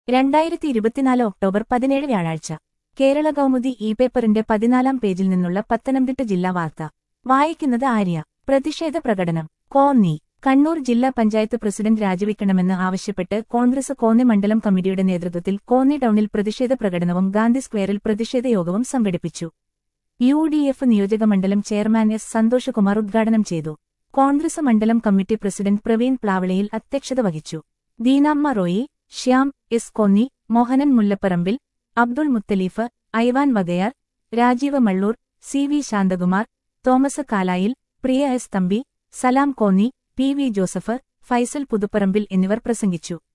രണ്ടായിരത്തി ഇരുപത്തിനാല് ഒക്ടോബർ പതിനേഴ് വ്യാഴാഴ്ച കേരള കൗമുദി ഇ പേപ്പറിന്റെ പതിനാലാം പേജിൽ നിന്നുള്ള പത്തനംതിട്ട ജില്ലാ വാർത്ത വായിക്കുന്നത് ആര്യ പ്രതിഷേധ പ്രകടനം കോന്നി കണ്ണൂർ ജില്ലാ പഞ്ചായത്ത് പ്രസിഡന്റ് രാജിവെക്കണമെന്ന് ആവശ്യപ്പെട്ട് കോൺഗ്രസ് കോന്നി മണ്ഡലം കമ്മിറ്റിയുടെ നേതൃത്വത്തിൽ കോന്നി ടൗണിൽ പ്രതിഷേധ പ്രകടനവും ഗാന്ധി സ്ക്വയറിൽ പ്രതിഷേധ യോഗവും സംഘടിപ്പിച്ചു യു ഡി എഫ് നിയോജകമണ്ഡലം ചെയർമാൻ എസ് സന്തോഷകുമാർ ഉദ്ഘാടനം ചെയ്തു കോൺഗ്രസ് മണ്ഡലം കമ്മിറ്റി പ്രസിഡന്റ് പ്രവീൺ പ്ലാവളയിൽ അധ്യക്ഷത വഹിച്ചു Deenamma Roy Shyam S Konni Mohanan Mullapparambil Abdul Muthaleef Ivan Vakayar Rajeev Malloor C V Santhakumar Thomas Kalayil Priya S Thampi Salam Konni P V Joseph Faisal Puthuparambil എന്നിവർ പ്രസംഗിച്ചു